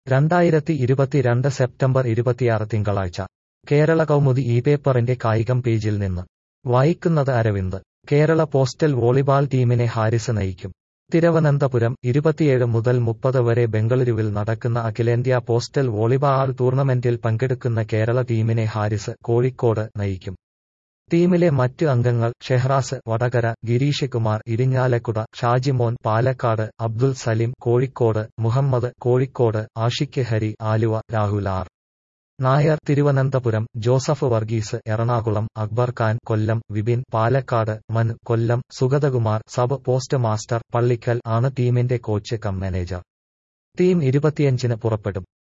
രണ്ടായിരത്തി ഇരുപത്തിരണ്ട് സെപ്റ്റംബർ ഇരുപത്തിയാറ് തിങ്കളാഴ്ച കേരള കൗമുദി ഈ പേപ്പറിന്റെ കായികം പേജിൽ നിന്ന് വായിക്കുന്നത് അരവിന്ദ് കേരള പോസ്റ്റൽ വോളിബാൾ ടീമിനെ ഹാരിസ് നയിക്കും തിരുവനന്തപുരം ഇരുപത്തിയേഴ് മുതൽ മുപ്പത് വരെ ബംഗളൂരുവിൽ നടക്കുന്ന അഖിലേന്ത്യാ പോസ്റ്റൽ വോളിബാൾ ടൂർണമെന്റിൽ പങ്കെടുക്കുന്ന കേരള ടീമിനെ ഹാരിസ് കോഴിക്കോട് നയിക്കും ടീമിലെ മറ്റ് അംഗങ്ങൾ ഷെഹ്റാസ് വടകര ഗിരീഷ് കുമാർ ഇരിങ്ങാലക്കുട ഷാജിമോൻ പാലക്കാട് അബ്ദുൽ സലിം കോഴിക്കോട് മുഹമ്മദ് കോഴിക്കോട് ആഷിഖ് ഹരി ആലുവ രാഹുൽ ആർ നായർ തിരുവനന്തപുരം ജോസഫ് വർഗീസ് എറണാകുളം അക്ബർ ഖാൻ കൊല്ലം വിപിൻ പാലക്കാട് മൻ Kollam Sugathakumar sub post master Pallikkal ആണ് ടീമിന്റെ കോച്ച് കം മാനേജർ ടീം ഇരുപത്തിയഞ്ചിന് പുറപ്പെടും